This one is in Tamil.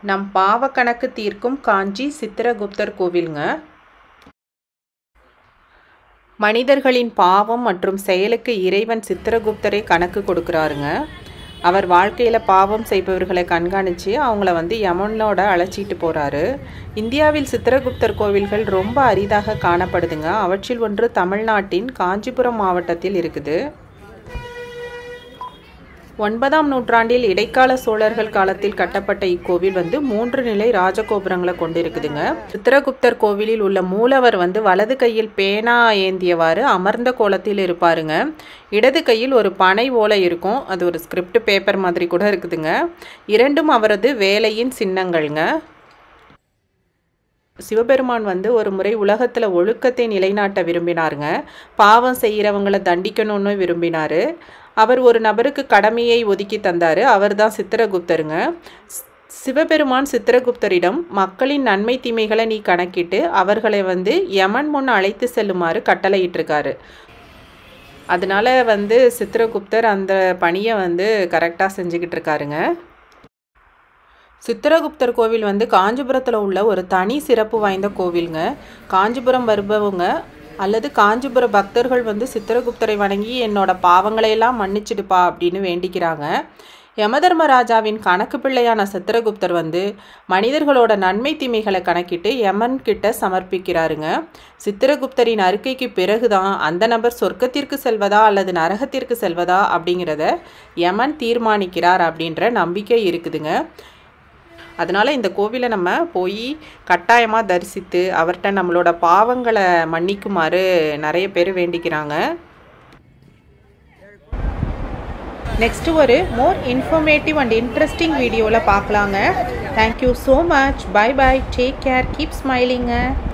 நம் பாவக்கணக்கு தீர்க்கும் காஞ்சி சித்திரகுப்தர் கோவிலுங்க மனிதர்களின் பாவம் மற்றும் செயலுக்கு இறைவன் சித்திரகுப்தரே கணக்கு கொடுக்குறாருங்க அவர் வாழ்க்கையில் பாவம் செய்பவர்களை கண்காணித்து அவங்கள வந்து யமனோட அழைச்சிட்டு போகிறாரு இந்தியாவில் சித்திரகுப்தர் கோவில்கள் ரொம்ப அரிதாக காணப்படுதுங்க அவற்றில் ஒன்று தமிழ்நாட்டின் காஞ்சிபுரம் மாவட்டத்தில் இருக்குது ஒன்பதாம் நூற்றாண்டில் இடைக்கால சோழர்கள் காலத்தில் கட்டப்பட்ட இக்கோவில் வந்து மூன்று நிலை ராஜகோபுரங்களை கொண்டிருக்குதுங்க சித்திரகுப்தர் கோவிலில் உள்ள மூலவர் வந்து வலது கையில் பேனா ஏந்தியவாறு அமர்ந்த கோலத்தில் இருப்பாருங்க இடது கையில் ஒரு பனை ஓலை இருக்கும் அது ஒரு ஸ்கிரிப்ட் பேப்பர் மாதிரி கூட இருக்குதுங்க இரண்டும் அவரது வேலையின் சின்னங்கள்ங்க சிவபெருமான் வந்து ஒரு முறை உலகத்தில் ஒழுக்கத்தை நிலைநாட்ட விரும்பினாருங்க பாவம் செய்கிறவங்கள தண்டிக்கணும்னு விரும்பினார் அவர் ஒரு நபருக்கு கடமையை ஒதுக்கி தந்தார் அவர் தான் சித்திரகுப்தருங்க சிவபெருமான் சித்திரகுப்தரிடம் மக்களின் நன்மை தீமைகளை நீ கணக்கிட்டு அவர்களை வந்து யமன் முன் அழைத்து செல்லுமாறு கட்டளையிட்டிருக்காரு அதனால வந்து சித்திரகுப்தர் அந்த பணியை வந்து கரெக்டாக செஞ்சுக்கிட்டு இருக்காருங்க சித்திரகுப்தர் கோவில் வந்து காஞ்சிபுரத்தில் உள்ள ஒரு தனி சிறப்பு வாய்ந்த கோவிலுங்க காஞ்சிபுரம் வருபவங்க அல்லது காஞ்சிபுர பக்தர்கள் வந்து சித்திரகுப்தரை வணங்கி என்னோட பாவங்களையெல்லாம் மன்னிச்சிடுப்பா அப்படின்னு வேண்டிக்கிறாங்க யமதர்மராஜாவின் கணக்கு பிள்ளையான சித்திரகுப்தர் வந்து மனிதர்களோட நன்மை தீமைகளை கணக்கிட்டு யமன் கிட்ட சமர்ப்பிக்கிறாருங்க சித்திரகுப்தரின் அறிக்கைக்கு பிறகுதான் அந்த நபர் சொர்க்கத்திற்கு செல்வதா அல்லது நரகத்திற்கு செல்வதா அப்படிங்கிறத யமன் தீர்மானிக்கிறார் அப்படின்ற நம்பிக்கை இருக்குதுங்க அதனால் இந்த கோவிலை நம்ம போய் கட்டாயமாக தரிசித்து அவர்கிட்ட நம்மளோட பாவங்களை மன்னிக்குமாறு நிறைய பேர் வேண்டிக்கிறாங்க நெக்ஸ்ட்டு ஒரு மோர் இன்ஃபர்மேட்டிவ் அண்ட் இன்ட்ரெஸ்டிங் வீடியோவில் பார்க்கலாங்க thank you so much bye bye take care keep ஸ்மைலிங்க